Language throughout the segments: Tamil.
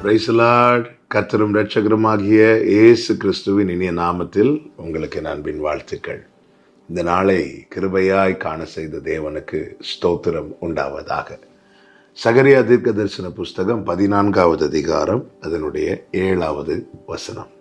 பிரைசலாட் கர்த்தரும் இரட்சகருமாகிய இயேசு கிறிஸ்துவின் இனிய நாமத்தில் உங்களுக்கு என் அன்பின் வாழ்த்துக்கள் இந்த நாளை கிருபையாய் காண செய்த தேவனுக்கு ஸ்தோத்திரம் உண்டாவதாக சகரியா தீர்க்க தரிசன புஸ்தகம் பதினான்காவது அதிகாரம் அதனுடைய ஏழாவது வசனம்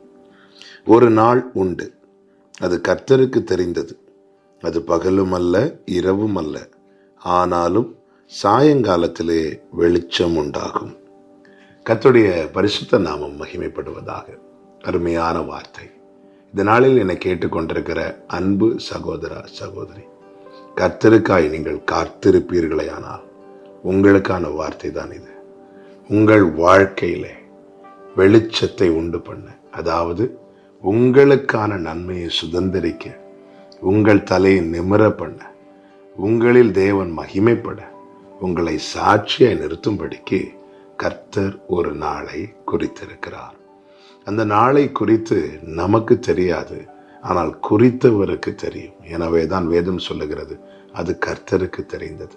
ஒரு நாள் உண்டு அது கர்த்தருக்கு தெரிந்தது அது பகலும் அல்ல இரவும் அல்ல ஆனாலும் சாயங்காலத்திலே வெளிச்சம் உண்டாகும் கர்த்தருடைய பரிசுத்த நாமம் மகிமைப்படுவதாக அருமையான வார்த்தை இந்த நாளில் என்னை கேட்டுக்கொண்டிருக்கிற அன்பு சகோதரா சகோதரி கர்த்தருக்காய் நீங்கள் காத்திருப்பீர்களேயானால் உங்களுக்கான வார்த்தை தான் இது உங்கள் வாழ்க்கையிலே வெளிச்சத்தை உண்டு பண்ண அதாவது உங்களுக்கான நன்மையை சுதந்திரிக்க உங்கள் தலையை நிமிர பண்ண உங்களில் தேவன் மகிமைப்பட உங்களை சாட்சியாய் நிறுத்தும்படிக்கு கர்த்தர் ஒரு நாளை குறித்திருக்கிறார் அந்த நாளை குறித்து நமக்கு தெரியாது ஆனால் குறித்தவருக்கு தெரியும் எனவே தான் வேதம் சொல்லுகிறது அது கர்த்தருக்கு தெரிந்தது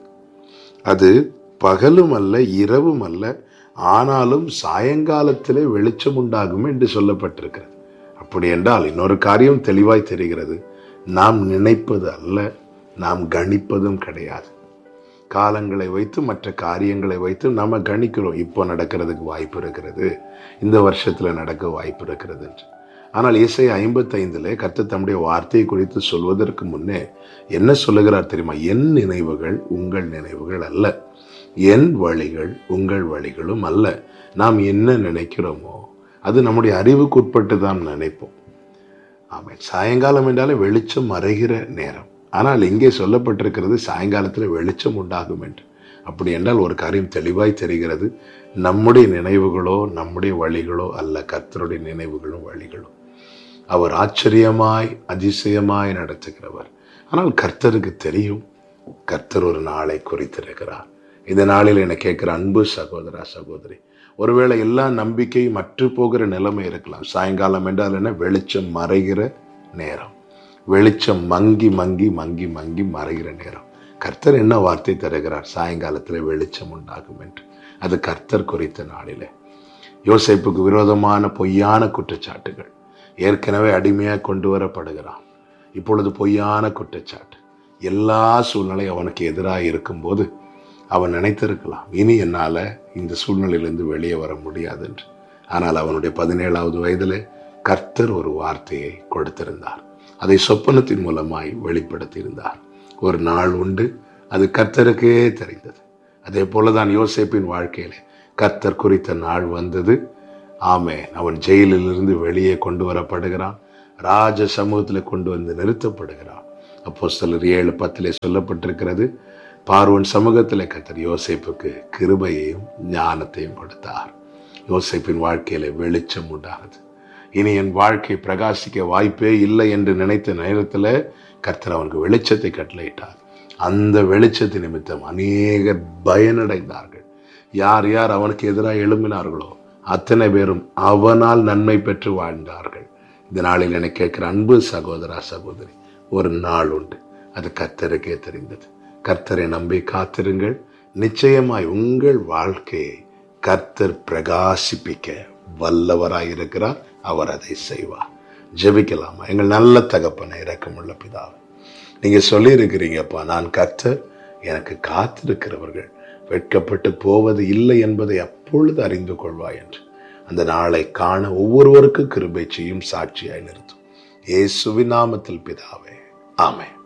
அது பகலும் அல்ல இரவும் அல்ல ஆனாலும் சாயங்காலத்திலே வெளிச்சம் உண்டாகும் என்று சொல்லப்பட்டிருக்கிறது அப்படி என்றால் இன்னொரு காரியம் தெளிவாய் தெரிகிறது நாம் நினைப்பது அல்ல நாம் கணிப்பதும் கிடையாது காலங்களை வைத்து மற்ற காரியங்களை வைத்து நம்ம கணிக்கிறோம் இப்போ நடக்கிறதுக்கு வாய்ப்பு இருக்கிறது இந்த வருஷத்தில் நடக்க வாய்ப்பு இருக்கிறது என்று ஆனால் இசை ஐம்பத்தைந்தில் கர்த்தர் தம்முடைய வார்த்தையை குறித்து சொல்வதற்கு முன்னே என்ன சொல்லுகிறார் தெரியுமா என் நினைவுகள் உங்கள் நினைவுகள் அல்ல என் வழிகள் உங்கள் வழிகளும் அல்ல நாம் என்ன நினைக்கிறோமோ அது நம்முடைய அறிவுக்கு உட்பட்டு தான் நினைப்போம் ஆமாம் சாயங்காலம் என்றாலே வெளிச்சம் மறைகிற நேரம் ஆனால் இங்கே சொல்லப்பட்டிருக்கிறது சாயங்காலத்தில் வெளிச்சம் உண்டாகும் என்று அப்படி என்றால் ஒரு காரியம் தெளிவாய் தெரிகிறது நம்முடைய நினைவுகளோ நம்முடைய வழிகளோ அல்ல கர்த்தருடைய நினைவுகளும் வழிகளும் அவர் ஆச்சரியமாய் அதிசயமாய் நடத்துகிறவர் ஆனால் கர்த்தருக்கு தெரியும் கர்த்தர் ஒரு நாளை குறித்திருக்கிறார் இந்த நாளில் என்னை கேட்கிற அன்பு சகோதரா சகோதரி ஒருவேளை எல்லா நம்பிக்கையும் மற்று போகிற நிலைமை இருக்கலாம் சாயங்காலம் என்றால் என்ன வெளிச்சம் மறைகிற நேரம் வெளிச்சம் மங்கி மங்கி மங்கி மங்கி மறைகிற நேரம் கர்த்தர் என்ன வார்த்தை தருகிறார் சாயங்காலத்தில் வெளிச்சம் உண்டாகும் என்று அது கர்த்தர் குறித்த நாளிலே யோசைப்புக்கு விரோதமான பொய்யான குற்றச்சாட்டுகள் ஏற்கனவே அடிமையாக கொண்டு வரப்படுகிறான் இப்பொழுது பொய்யான குற்றச்சாட்டு எல்லா சூழ்நிலை அவனுக்கு எதிராக இருக்கும்போது அவன் நினைத்திருக்கலாம் இனி என்னால் இந்த சூழ்நிலையிலிருந்து வெளியே வர முடியாது என்று ஆனால் அவனுடைய பதினேழாவது வயதிலே கர்த்தர் ஒரு வார்த்தையை கொடுத்திருந்தார் அதை சொப்பனத்தின் மூலமாய் வெளிப்படுத்தியிருந்தார் ஒரு நாள் உண்டு அது கர்த்தருக்கே தெரிந்தது அதே போலதான் யோசேப்பின் வாழ்க்கையிலே கர்த்தர் குறித்த நாள் வந்தது ஆமே அவன் ஜெயிலிலிருந்து வெளியே கொண்டு வரப்படுகிறான் ராஜ சமூகத்தில் கொண்டு வந்து நிறுத்தப்படுகிறான் அப்போ சிலர் ஏழு பத்திலே சொல்லப்பட்டிருக்கிறது பார்வன் சமூகத்தில் கத்தர் யோசேப்புக்கு கிருபையையும் ஞானத்தையும் கொடுத்தார் யோசேப்பின் வாழ்க்கையில வெளிச்சம் உண்டாகுது இனி என் வாழ்க்கை பிரகாசிக்க வாய்ப்பே இல்லை என்று நினைத்த நேரத்தில் கர்த்தர் அவனுக்கு வெளிச்சத்தை கட்டளையிட்டார் அந்த வெளிச்சத்தை நிமித்தம் அநேகர் பயனடைந்தார்கள் யார் யார் அவனுக்கு எதிராக எழும்பினார்களோ அத்தனை பேரும் அவனால் நன்மை பெற்று வாழ்ந்தார்கள் இந்த நாளில் எனக்கு கேட்கிற அன்பு சகோதரா சகோதரி ஒரு நாள் உண்டு அது கர்த்தருக்கே தெரிந்தது கர்த்தரை நம்பி காத்திருங்கள் நிச்சயமாய் உங்கள் வாழ்க்கையை கர்த்தர் பிரகாசிப்பிக்க வல்லவராய் இருக்கிறார் அவர் அதை செய்வார் ஜெபிக்கலாமா எங்கள் நல்ல தகப்பனை இறக்கமுள்ள பிதாவை நீங்க சொல்லியிருக்கிறீங்கப்பா நான் கர்த்தர் எனக்கு காத்திருக்கிறவர்கள் வெட்கப்பட்டு போவது இல்லை என்பதை அப்பொழுது அறிந்து கொள்வாய் என்று அந்த நாளை காண ஒவ்வொருவருக்கும் கிருபை செய்யும் சாட்சியாய் நிறுத்தும் இயேசுவின் நாமத்தில் பிதாவே ஆமென்